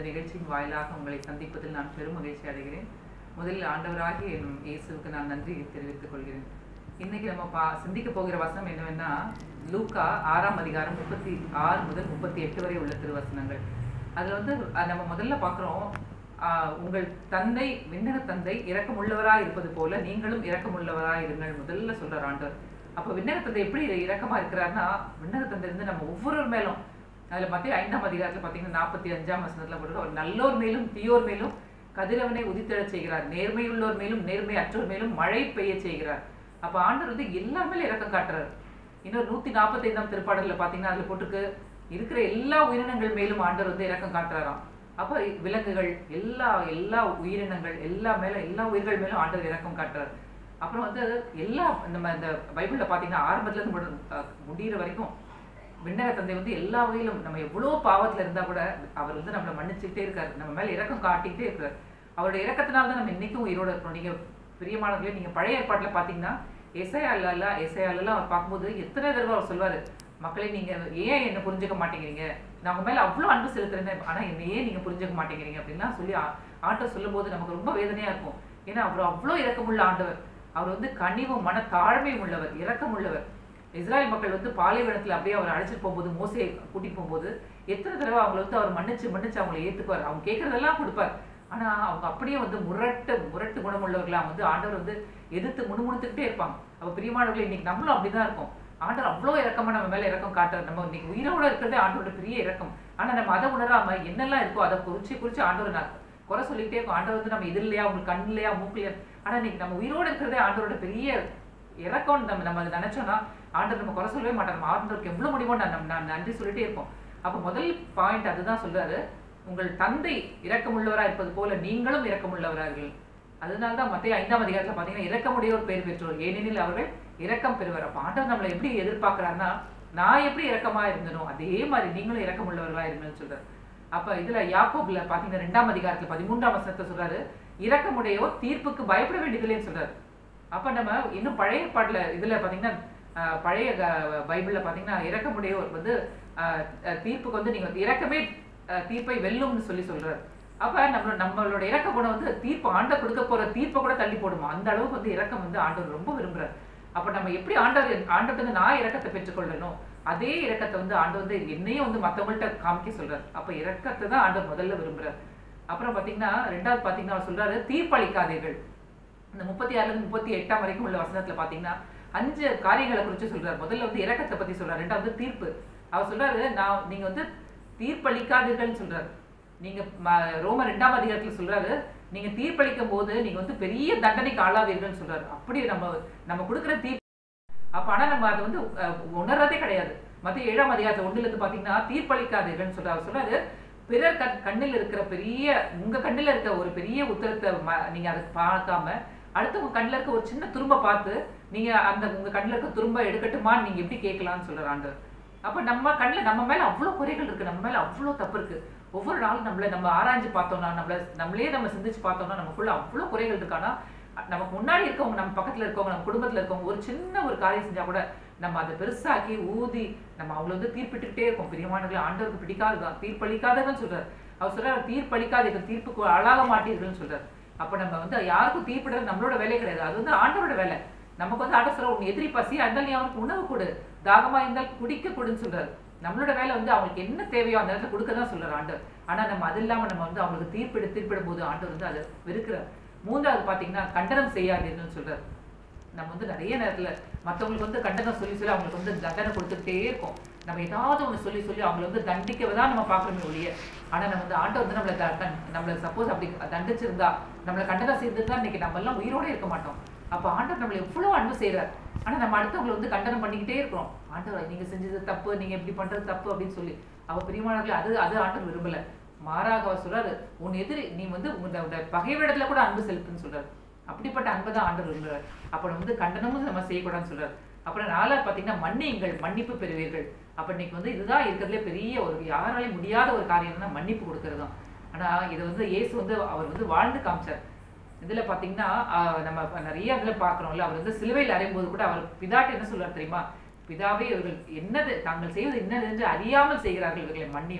நிகழ்ச்சியின் வாயிலாக உங்களை சந்திப்பதில் நான் பெரும் மகிழ்ச்சி அடைகிறேன் முதலில் ஆண்டவராகிய என் இயேசுவுக்கு நான் நன்றி தெரிவித்துக் கொள்கிறேன் இன்னைக்கு நம்ம பா சிந்திக்க போகிற வசனம் என்னவென்னா லூக்கா ஆறாம் அதிகாரம் முப்பத்தி ஆறு முதல் முப்பத்தி எட்டு வரை உள்ள திருவசனங்கள் அதில் வந்து அஹ், நம்ம முதல்ல பார்க்குறோம் உங்கள் தந்தை விண்ணக தந்தை இரக்கமுள்ளவராய் இருப்பது போல நீங்களும் இரக்கமுள்ளவராய் இருங்கள் முதல்ல சொல்றார் ஆண்டவர் அப்போ விண்ணக தந்தை எப்படி இரக்கமா இருக்கிறாருன்னா விண்ணக தந்தை வந்து நம்ம ஒவ்வொருவர் மேலும் அதுல மத்திய ஐந்தாம் அதிகாரத்துல பார்த்தீங்கன்னா நாற்பத்தி அஞ்சாம் வசனத்துல போட்டு அவர் நல்லோர் மேலும் தீயோர் மேலும் கதிரவனை உதித்தெழச் செய்கிறார் நேர்மையுள்ளோர் மேலும் நேர்மை அற்றோர் மேலும் மழை பெய்ய செய்கிறார் அப்ப ஆண்டவர் வந்து எல்லார் மேலும் இறக்கம் காட்டுறாரு இன்னொரு நூத்தி நாற்பத்தி ஐந்தாம் திருப்பாடல்ல பாத்தீங்கன்னா அதுல போட்டிருக்கு இருக்கிற எல்லா உயிரினங்கள் மேலும் ஆண்டவர் வந்து இறக்கம் காட்டுறாராம் அப்ப விலங்குகள் எல்லா எல்லா உயிரினங்கள் எல்லா மேல எல்லா உயிர்கள் மேலும் ஆண்டவர் இறக்கம் காட்டுறாரு அப்புறம் வந்து எல்லா நம்ம இந்த பைபிள்ல பாத்தீங்கன்னா ஆரம்பத்துல இருந்து முடி- அஹ் முடியிற வரைக்கும் விண்ணக தந்தை வந்து எல்லா வகையிலும் நம்ம எவ்வளோ பாவத்துல இருந்தா கூட அவர் வந்து நம்மளை மன்னிச்சுக்கிட்டே இருக்காரு நம்ம மேல இரக்கம் காட்டிக்கிட்டே இருக்காரு அவருடைய இரக்கத்தினால தான் நம்ம இன்னைக்கும் உயிரோட இருக்கிறோம் நீங்க பிரியமானவர்களே நீங்க பழைய ஏற்பாட்டுல பாத்தீங்கன்னா எஸ்ஐயால எஸ்ஐயாலெல்லாம் அவர் பார்க்கும்போது எத்தனை தடவை அவர் சொல்வாரு மக்களே நீங்க ஏன் என்ன புரிஞ்சுக்க மாட்டேங்கிறீங்க நான் உங்க மேல அவ்வளவு அன்பு செலுத்துறேன் ஆனா என்ன ஏன் நீங்க புரிஞ்சுக்க மாட்டேங்கிறீங்க அப்படின்லாம் சொல்லி ஆ- ஆண்டவர் சொல்லும்போது நமக்கு ரொம்ப வேதனையா இருக்கும் ஏன்னா அவர் அவ்வளோ இரக்கமுள்ள ஆண்டவர் அவர் வந்து கனிவும் மன தாழ்மையும் உள்ளவர் இரக்கம் உள்ளவர் இஸ்ராயல் மக்கள் வந்து பாலைவனத்துல அப்படியே அவர் அழைச்சிட்டு போகும்போது மோசையை கூட்டிட்டு போகும்போது எத்தனை தடவை அவங்களை வந்து அவர் மன்னிச்சு மன்னிச்சு அவங்களை ஏத்துக்குவார் அவங்க கேட்கறதெல்லாம் கொடுப்பார் ஆனா அவங்க அப்படியே வந்து முரட்டு முரட்டு குணமுள்ளவர்களா வந்து ஆண்டவர் வந்து எதிர்த்து முணுமுணுத்துக்கிட்டே இருப்பாங்க அப்ப பிரியமானவர்களே இன்னைக்கு நம்மளும் அப்படிதான் இருக்கும் ஆண்டவர் அவ்வளோ இறக்கமா நம்ம மேல இறக்கம் காட்டுறாரு நம்ம இன்னைக்கு உயிரோட இருக்கிறதே ஆண்டவரோட பெரிய இறக்கம் ஆனா நம்ம அதை உணராம என்னெல்லாம் இருக்கோ அதை குறிச்சு குறிச்சு ஆண்டவர் நான் குறை சொல்லிக்கிட்டே இருக்கும் ஆண்டவர் வந்து நம்ம இது இல்லையா உங்களுக்கு கண் இல்லையா மூக்கு இல்லையா ஆனா இன்னைக்கு நம்ம உயிரோட இருக்கிறதே ஆண்டவரோட பெரிய இறக்கம் நம்ம நம்ம அதை நினைச்சோம்னா ஆண்டவர் நம்ம குறை சொல்லவே மாட்டார் நம்ம ஆண்டவருக்கு எவ்வளவு முடியுமோ நான் நம்ம நான் நன்றி சொல்லிட்டே இருப்போம் அப்ப முதல் பாயிண்ட் அதுதான் சொல்றாரு உங்கள் தந்தை இரக்கமுள்ளவரா இருப்பது போல நீங்களும் இரக்கமுள்ளவரார்கள் அதனால தான் மத்திய ஐந்தாம் அதிகாரத்துல பாத்தீங்கன்னா இரக்கமுடையோர் பேர் பெற்றோர் ஏனெனில் அவர்கள் இரக்கம் பெறுவர் அப்ப ஆண்டவர் நம்மளை எப்படி எதிர்பார்க்கறாருன்னா நான் எப்படி இரக்கமா இருந்தனோ அதே மாதிரி நீங்களும் இரக்கமுள்ளவர்களா இருங்கன்னு சொல்றாரு அப்ப இதுல யாக்கோப்ல பாத்தீங்கன்னா ரெண்டாம் அதிகாரத்துல பதிமூன்றாம் வசனத்தை சொல்றாரு இரக்கமுடையோர் தீர்ப்புக்கு பயப்பட வேண்டியதில்லைன்னு சொல்றாரு அப்ப நம்ம இன்னும் பழைய பாட்டுல இதுல பாத்தீங்கன்னா அஹ், பழைய க- பைபிள்ல பாத்தீங்கன்னா இரக்கமுடையோர் வந்து அஹ், அஹ், தீர்ப்புக்கு வந்து நீங்க இரக்கமே அஹ், தீர்ப்பை வெல்லும்னு சொல்லி சொல்றாரு அப்ப நம்மளோட நம்மளோட இறக்க குணம் வந்து தீர்ப்பு ஆண்டவர் கொடுக்க போற தீர்ப்பை கூட தள்ளி போடுமா அந்த அளவுக்கு வந்து இரக்கம் வந்து ஆண்டவர் ரொம்ப விரும்புறாரு அப்ப நம்ம எப்படி ஆண்டவர் ஆண்டவர் வந்து நான் இரக்கத்தை பெற்றுக்கொள்ளணும் அதே இரக்கத்தை வந்து ஆண்டவர் வந்து என்னையும் வந்து மத்தவங்கள்ட்ட காமிக்க சொல்றாரு அப்ப இரக்கத்தை தான் ஆண்டவர் முதல்ல விரும்புறாரு அப்புறம் பாத்தீங்கன்னா ரெண்டாவது பாத்தீங்கன்னா அவர் சொல்றாரு தீர்ப்பளிக்காதீர்கள் இந்த முப்பத்தி ஆறுல இருந்து முப்பத்தி எட்டாம் வரைக்கும் உள்ள வசனத்துல பாத்தீங்கன்னா அஞ்சு காரியங்களை குறித்து சொல்றாரு முதல்ல வந்து இரக்கத்தை பத்தி சொல்றாரு ரெண்டாவது தீர்ப்பு அவர் சொல்றாரு நான் நீங்க வந்து தீர்ப்பளிக்காதீர்கள்னு சொல்றாரு நீங்க ம- ரோம ரெண்டாம் அதிகாரத்துல சொல்றாரு நீங்க தீர்ப்பளிக்கும் போது நீங்க வந்து பெரிய தண்டனைக்கு ஆளாவீர்கள்னு சொல்றாரு அப்படி நம்ம நம்ம கொடுக்குற தீர்ப்பு அப்ப ஆனா நம்ம அதை வந்து அஹ், உணர்றதே கிடையாது மத்திய ஏழாம் அதிகாரத்துல ஒண்ணுல இருந்து பாத்தீங்கன்னா தீர்ப்பளிக்காதீர்கள்னு சொல்றாரு அவர் சொல்றாரு பிறர் கண் கண்ணில் இருக்கிற பெரிய உங்க கண்ணில் இருக்க ஒரு பெரிய உத்தரத்தை ம- நீங்க அதை பார்க்காம அடுத்தவங்க கண்ணில் இருக்க ஒரு சின்ன துரும்ப பார்த்து நீங்க அந்த உங்க கண்ணில் இருக்க துரும்ப எடுக்கட்டுமான்னு நீங்க எப்படி கேட்கலாம்னு சொல்றாரு ஆண்டவர் அப்ப நம்ம கண்ணில் நம்ம மேல அவ்வளவு குறைகள் இருக்கு நம்ம மேல அவ்வளவு தப்பு இருக்கு ஒவ்வொரு நாளும் நம்மள நம்ம ஆராய்ஞ்சு பார்த்தோம்னா நம்மள நம்மளே நம்ம சிந்திச்சு பார்த்தோம்னா நமக்குள்ள அவ்வளவு குறைகள் இருக்கு ஆனா நமக்கு முன்னாடி இருக்கவங்க நம்ம பக்கத்துல இருக்கவங்க நம்ம குடும்பத்துல இருக்கவங்க ஒரு சின்ன ஒரு காரியம் செஞ்சா கூட நம்ம அதை பெருசாக்கி ஊதி நம்ம அவங்கள வந்து தீர்ப்பிட்டுக்கிட்டே இருக்கோம் பிரியமானவர்களே ஆண்டவருக்கு பிடிக்காதுதான் தீர்ப்பளிக்காதவன்னு சொல்றாரு அவர் சொல்றாரு தீர்ப்பளிக்காதீர்கள் தீர்ப்புக்கு ஆளாக மாட்டீர்கள்னு சொல்றாரு அப்ப நம்ம வந்து யாருக்கும் தீர்ப்பிடுறது நம்மளோட வேலையே கிடையாது அது வந்து ஆண்டவரோட வேலை நமக்கு வந்து ஆண்டவர் சொல்ற உன் எதிரி பசியா இருந்தால் நீ அவனுக்கு உணவு கொடு தாகமா இருந்தால் குடிக்க கொடுன்னு சொல்றாரு நம்மளோட வேலை வந்து அவங்களுக்கு என்ன தேவையோ அந்த நேரத்துல கொடுக்க தான் சொல்றாரு ஆண்டவர் ஆனா நம்ம அது இல்லாம நம்ம வந்து அவங்களுக்கு தீர்ப்பிடு தீர்ப்பிடும் போது ஆண்டவர் வந்து அதை வெறுக்கிறார் மூன்றாவது பாத்தீங்கன்னா கண்டனம் செய்யாதீர்கள்னு சொல்றாரு நம்ம வந்து நிறைய நேரத்துல மத்தவங்களுக்கு வந்து கண்டனம் சொல்லி சொல்லி அவங்களுக்கு வந்து தண்டனை கொடுத்துக்கிட்டே இருக்கோம் நம்ம ஏதாவது ஒண்ணு சொல்லி சொல்லி அவங்களை வந்து தண்டிக்கவே தான் நம்ம பார்க்கணுமே ஒழிய ஆனா நம்ம வந்து ஆண்டவர் வந்து நம்மளை த- கண்- நம்மளை சப்போஸ் அப்படி தண்டிச்சிருந்தா நம்மளை கண்டனம் செய்திருந்தா இன்னைக்கு நம்ம எல்லாம் உயிரோட இருக்க மாட்டோம் அப்ப ஆண்டவர் நம்மளை எவ்வளவு அன்பு செய்றார் ஆனா நம்ம அடுத்தவங்களை வந்து கண்டனம் பண்ணிக்கிட்டே இருக்கிறோம் ஆண்டவர் நீங்க செஞ்சது தப்பு நீங்க இப்படி பண்றது தப்பு அப்படின்னு சொல்லி அவ பிரியமானவர்களே அது அது ஆண்டவர் விரும்பல மாறாக அவர் சொல்றாரு உன் எதிரி நீ வந்து உன்னோட பகைவரிடத்துல கூட அன்பு செலுத்துன்னு சொல்றாரு அப்படிப்பட்ட அன்பை தான் ஆண்டவர் விரும்புறாரு அப்ப நம்ம வந்து கண்டனமும் நம்ம செய்யக்கூடாதுன்னு சொல்றாரு அப்புறம் நாலாவது பாத்தீங்கன்னா மன்னியுங்கள் மன்னிப்பு பெறுவீர்கள் அப்ப இன்னைக்கு வந்து இதுதான் இருக்கிறதுலே பெரிய ஒரு யாராலையும் முடியாத ஒரு காரியம்னா மன்னிப்பு கொடுக்கறது தான் ஆனா இது வந்து இயேசு வந்து அவர் வந்து வாழ்ந்து காமிச்சார் இதுல பாத்தீங்கன்னா ஆஹ், நம்ம இப்ப நிறைய இதுல பாக்குறோம்ல அவர் வந்து சிலுவையில் அறையும் போது கூட அவர் பிதாட்டு என்ன சொல்றாரு தெரியுமா பிதாவே இவர்கள் என்னது தாங்கள் செய்வது என்னது என்று அறியாமல் செய்கிறார்கள் இவர்களை மன்னியும்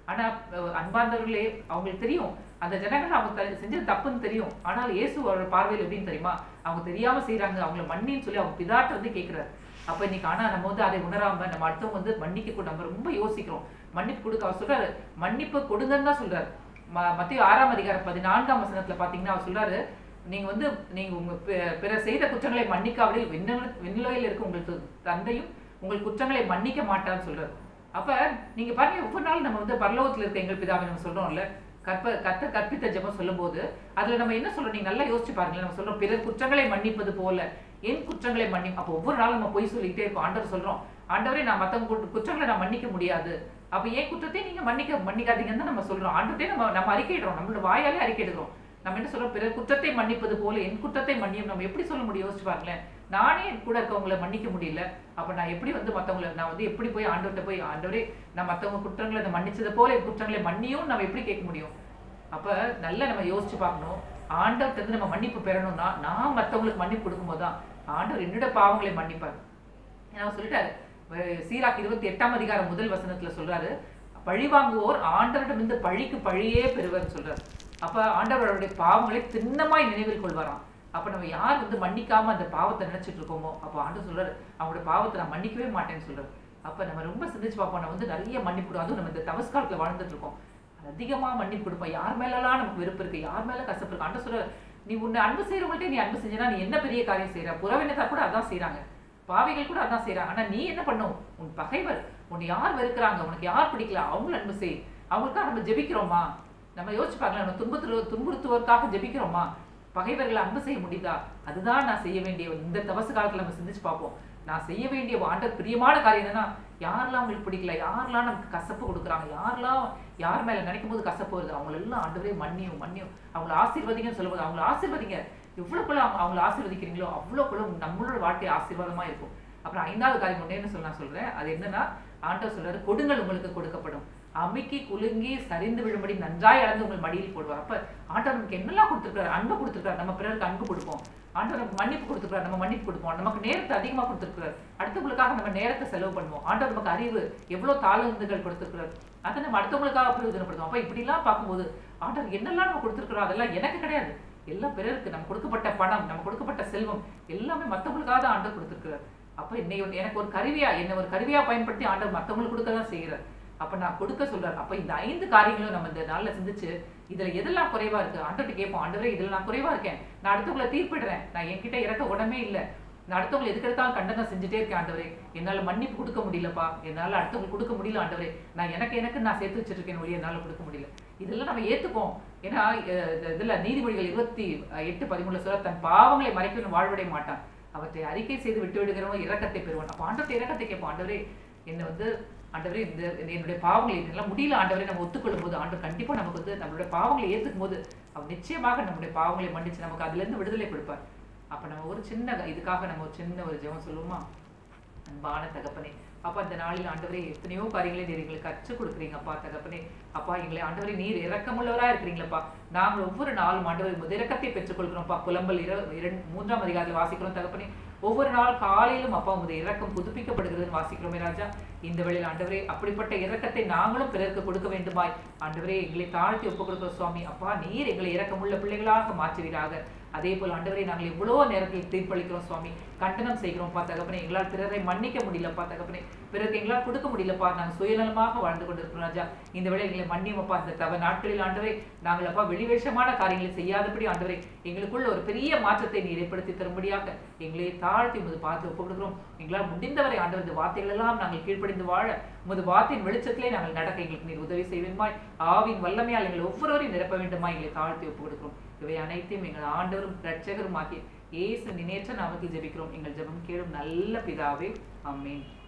ஆனா அஹ், அன்பார்ந்தவர்களே அவங்களுக்கு தெரியும் அந்த ஜனங்கள் அவங்க த- செஞ்சது தப்புன்னு தெரியும் ஆனால் இயேசு அவரோட பார்வையில் எப்படின்னு தெரியுமா அவங்க தெரியாம செய்றாங்க அவங்கள மன்னின்னு சொல்லி அவங்க பிதாட்ட வந்து கேட்கிறாரு அப்ப இன்னைக்கு ஆனா நம்ம வந்து அதை உணராம நம்ம அடுத்தவங்க வந்து மன்னிக்க கூட நம்ம ரொம்ப யோசிக்கிறோம் மன்னிப்பு கொடுக்க அவர் சொல்றாரு மன்னிப்பு கொடுங்கன்னு தான் சொல்றாரு ம- மத்திய ஆறாம் அதிகாரம் பதினான்காம் வசனத்துல பாத்தீங்கன்னா அவர் சொல்றாரு நீங்க வந்து நீங்க உங்க பி- பிறர் செய்த குற்றங்களை மன்னிக்காவிடில் விண்ணில- விண்ணுலகில் இருக்க உங்களுக்கு தந்தையும் உங்கள் குற்றங்களை மன்னிக்க மாட்டான்னு சொல்றாரு அப்ப நீங்க பாருங்க ஒவ்வொரு நாள் நம்ம வந்து பரலோகத்துல இருக்க எங்கள் பிதாவை நம்ம சொல்றோம்ல கற்ப கத்த கற்பித்த ஜெபம் சொல்லும்போது அதுல நம்ம என்ன சொல்றோம் நீங்க நல்லா யோசிச்சு பாருங்களேன் நம்ம சொல்றோம் பிறர் குற்றங்களை மன்னிப்பது போல என் குற்றங்களை மன்னி அப்போ ஒவ்வொரு நாளும் நம்ம போய் சொல்லிக்கிட்டே இருக்கோம் ஆண்டவர் சொல்றோம் ஆண்டவரே நான் மத்தவங்க குற்ற- குற்றங்களை நான் மன்னிக்க முடியாது அப்ப ஏன் குற்றத்தை நீங்க மன்னிக்க மன்னிக்காதீங்கன்னு தான் நம்ம சொல்றோம் ஆண்டவரே நம்ம நம்ம அறிக்கையிடுறோம் நம்மளோட வாயாலே அறிக்கையிடுறோம் நம்ம என்ன சொல்றோம் பிறர் குற்றத்தை மன்னிப்பது போல என் குற்றத்தை மன்னியும் நம்ம எப்படி சொல்ல முடியும் யோசிச்சு பாருங்களேன் நானே என் கூட இருக்கவங்கள மன்னிக்க முடியல அப்ப நான் எப்படி வந்து மத்தவங்கள நான் வந்து எப்படி போய் ஆண்டவர்கிட்ட போய் ஆண்டவரே நான் மத்தவங்க குற்றங்களை நான் மன்னிச்சது போல என் குற்றங்களை மன்னியும் நம்ம எப்படி கேட்க முடியும் அப்ப நல்லா நம்ம யோசிச்சு பார்க்கணும் ஆண்டவர்கிட்ட இருந்து நம்ம மன்னிப்பு பெறணும்னா நான் மத்தவங்களுக்கு மன்னிப்பு கொடுக்கும்போது தான் ஆண்டவர் என்னோட பாவங்களை மன்னிப்பார் ஏன்னா அவர் சொல்லிட்டாரு அஹ் சீராக் இருபத்தி எட்டாம் அதிகாரம் முதல் வசனத்துல சொல்றாரு பழி வாங்குவோர் ஆண்டவரிடமிருந்து பழிக்கு பழியே பெறுவர் சொல்றாரு அப்ப ஆண்டவருடைய பாவங்களை திண்ணமாய் நினைவில் கொள்வாராம் அப்ப நம்ம யார் வந்து மன்னிக்காம அந்த பாவத்தை நினைச்சிட்டு இருக்கோமோ அப்ப ஆண்டவர் சொல்றாரு அவங்களோட பாவத்தை நான் மன்னிக்கவே மாட்டேன்னு சொல்றாரு அப்ப நம்ம ரொம்ப சிந்திச்சு பார்ப்போம் நம்ம வந்து நிறைய மன்னிப்பு கொடுக்கும். அதுவும் நம்ம இந்த தவஸ் காலத்துல வாழ்ந்துட்டு இருக்கோம் அதிகமா மன்னிப்பு கொடுப்போம் யார் மேலலாம் நமக்கு வெறுப்பு இருக்கு யார் மேல கசப்பு இருக்கு ஆண்டவர் சொல்றாரு நீ உன்னை அன்பு செய்யறவங்கள்ட்ட நீ அன்பு செஞ்சனா நீ என்ன பெரிய காரியம் செய்யற புறவினத்தார் கூட அதான் செய்றாங்க பாவிகள் கூட அதான் செய்றாங்க ஆனா நீ என்ன பண்ணும் உன் பகைவர் உன்னை யார் வெறுக்கிறாங்க உனக்கு யார் பிடிக்கல அவங்கள அன்பு செய் அவங்களுக்காக நம்ம ஜெபிக்கிறோமா நம்ம யோசிச்சு பார்க்கலாம் நம்ம துன்புறு துன்புறுத்துவதற்காக ஜெபிக்கிறோமா பகைவர்களை அன்பு செய்ய முடியுதா அதுதான் நான் செய்ய வேண்டிய இந்த தவசு காலத்துல நம்ம சிந்திச்சு பார்ப்போம் நான் செய்ய வேண்டிய ஆண்டர் பிரியமான காரியம் என்னன்னா யாரெல்லாம் உங்களுக்கு பிடிக்கல யாரெல்லாம் நமக்கு கசப்பு கொடுக்குறாங்க யாரெல்லாம் யார் மேல நினைக்கும் போது கசப்பு வருது அவங்களெல்லாம் ஆண்டவரே மன்னியும் மன்னியும் அவங்கள ஆசீர்வதிங்கன்னு சொல்லும்போது அவங்கள ஆசீர்வதிங்க எவ்வளோக்குள்ள அவங்க அவங்கள ஆசீர்வதிக்கிறீங்களோ அவ்வளோக்குள்ள நம்மளோட வாழ்க்கை ஆசீர்வாதமா இருக்கும் அப்புறம் ஐந்தாவது காரியம் ஒண்ணேன்னு சொல்ல நான் சொல்றேன் அது என்னன்னா ஆண்டவர் சொல்றாரு கொடுங்கள் உங்களுக்கு கொடுக்கப்படும் அமுக்கி குலுங்கி சரிந்து விழும்படி நன்றாய் அளந்து உங்கள் மடியில் போடுவார் அப்ப ஆண்டவர் நமக்கு என்னெல்லாம் கொடுத்துருக்காரு அன்பு கொடுத்துருக்காரு நம்ம பிறருக்கு அன்பு கொடுப்போம் ஆண்டவர் நமக்கு மன்னிப்பு கொடுத்துருக்காரு நம்ம மன்னிப்பு கொடுப்போம் நமக்கு நேரத்தை அதிகமா கொடுத்துருக்காரு அடுத்தவங்களுக்காக நம்ம நேரத்தை செலவு பண்ணுவோம் ஆண்டவர் நமக்கு அறிவு எவ்வளவு தாளந்துகள் கொடுத்துருக்காரு அதை நம்ம அடுத்தவங்களுக்காக பிரயோஜனப்படுத்துவோம் அப்ப இப்படிலாம் பார்க்கும்போது ஆண்டவர் என்னெல்லாம் நம்ம கொடுத்துருக்கிறோம் அதெல்லாம் எனக்கு கிடையாது எல்லாம் பிறருக்கு நம்ம கொடுக்கப்பட்ட பணம் நம்ம கொடுக்கப்பட்ட செல்வம் எல்லாமே மத்தவங்களுக்காக தான் ஆண்டவர் கொடுத்துருக்கிறார் அப்ப என்னை ஒரு- எனக்கு ஒரு கருவியா என்ன ஒரு கருவியா பயன்படுத்தி ஆண்டவர் மத்தவங்களுக்கு கொடுக்க தான் செய்கிறார் அப்ப நான் கொடுக்க சொல்றாரு அப்ப இந்த ஐந்து காரியங்களும் நம்ம இந்த நாள்ல சிந்திச்சு இதுல எதெல்லாம் குறைவா இருக்கு ஆண்டவர்கிட்ட கேட்போம் ஆண்டவரே இதுல நான் குறைவா இருக்கேன் நான் அடுத்தவங்களை தீர்ப்பிடுறேன் நான் என்கிட்ட இறக்க உடமே இல்லை நான் அடுத்தவங்களை எதுக்கு எடுத்தாலும் கண்டனம் செஞ்சுட்டே இருக்கேன் ஆண்டவரே என்னால மன்னிப்பு கொடுக்க முடியலப்பா என்னால அடுத்தவங்களுக்கு கொடுக்க முடியல ஆண்டவரே நான் எனக்கு எனக்கு நான் சேர்த்து வச்சிட்டு இருக்கேன் ஒழிய என்னால கொடுக்க முடியல இதெல்லாம் நம்ம ஏத்துப்போம் ஏன்னா அஹ், இந்த இதுல நீதிமொழிகள் இருபத்தி அஹ், எட்டு பதிமூணுல சொல்ல தன் பாவங்களை மறைக்கணும் வாழ்வடைய மாட்டான் அவற்றை அறிக்கை செய்து விட்டு விடுகிறவன் இரக்கத்தை பெறுவான் அப்ப ஆண்டவர்கிட்ட இரக்கத்தை கேட்போம் ஆண்டவரே என்னை வந்து ஆண்டவரே இந்த இந்த என்னுடைய பாவங்களை இதெல்லாம் முடியல ஆண்டவரே நம்ம ஒத்துக்கொள்ளும் போது ஆண்டவர் கண்டிப்பா நமக்கு வந்து நம்மளுடைய பாவங்களை ஏத்துக்கும் போது அவர் நிச்சயமாக நம்முடைய பாவங்களை மன்னிச்சு நமக்கு அதுல இருந்து விடுதலை கொடுப்பார் அப்ப நம்ம ஒரு சின்ன இதுக்காக நம்ம ஒரு சின்ன ஒரு ஜெபம் சொல்லுவோமா அன்பான தகப்பனே அப்பா இந்த நாளில் ஆண்டவரே எத்தனையோ காரியங்களை நீர் எங்களுக்கு கற்றுக் கொடுக்குறீங்க அப்பா தகப்பனே அப்பா எங்களை ஆண்டவரே நீர் இரக்கமுள்ளவரா இருக்கிறீங்களப்பா நாங்கள் ஒவ்வொரு நாளும் ஆண்டவர் உமது இரக்கத்தை பெற்றுக்கொள்கிறோம்ப்பா புலம்பல் இர இரண்டு மூன்றாம் அதிகாரத்தில் வாசிக்கிறோம் தகப்பனே ஒவ்வொரு நாள் காலையிலும் அப்பா உமது இரக்கம் புதுப்பிக்கப்படுகிறதுன்னு வாசிக்கிறோமே ராஜா இந்த வேளையில் ஆண்டவரே அப்படிப்பட்ட இரக்கத்தை நாங்களும் பிறருக்கு கொடுக்க வேண்டுமாய் ஆண்டவரே எங்களை தாழ்த்தி ஒப்புக் கொடுக்கிறோம் சுவாமி அப்பா நீர் எங்களை இரக்கமுள்ள பிள்ளைகளாக மாற்றுவீராக அதே போல் ஆண்டவரே நாங்கள் எவ்வளோ நேரத்தில் தீர்ப்பளிக்கிறோம் சுவாமி கண்டனம் செய்கிறோம்ப்பா தகப்பனே எங்களால் பிறரை மன்னிக்க முடியலப்பா தகப்பனே பிறருக்கு எங்களால் கொடுக்க முடியலப்பா நாங்கள் சுயநலமாக வாழ்ந்து கொண்டிருக்கிறோம் ராஜா இந்த வேளை எங்களை மன்னியமப்பா இந்த தவ நாட்களில் ஆண்டவரே நாங்கள் அப்பா வெளிவேஷமான காரியங்களை செய்யாதபடி ஆண்டவரே எங்களுக்குள்ள ஒரு பெரிய மாற்றத்தை நீர் ஏற்படுத்தி தரும்படியாக எங்களை தாழ்த்தி உமது பார்த்து ஒப்புக் கொடுக்கிறோம் எங்களால் முடிந்தவரை ஆண்டவர் இந்த வார்த்தைகள் எல்லாம் நாங்கள் கீழ்ப்படிந்து வாழ உமது வார்த்தையின் வெளிச்சத்திலே நாங்கள் நடக்க எங்களுக்கு நீர் உதவி செய்வேன்மாய் ஆவின் வல்லமையால் எங்களை ஒவ்வொருவரையும் நிரப்ப வேண்டுமா எங்களை தாழ்த்தி ஒப்புக் கொடுக்கிறோம் இவை அனைத்தையும் எங்கள் ஆண்டவரும் இரட்சகரும் ஆகிய இயேசு நினைற்ற நாமத்தில் ஜெபிக்கிறோம் எங்கள் ஜெபம் கேளும் நல்ல பிதாவே ஆமென்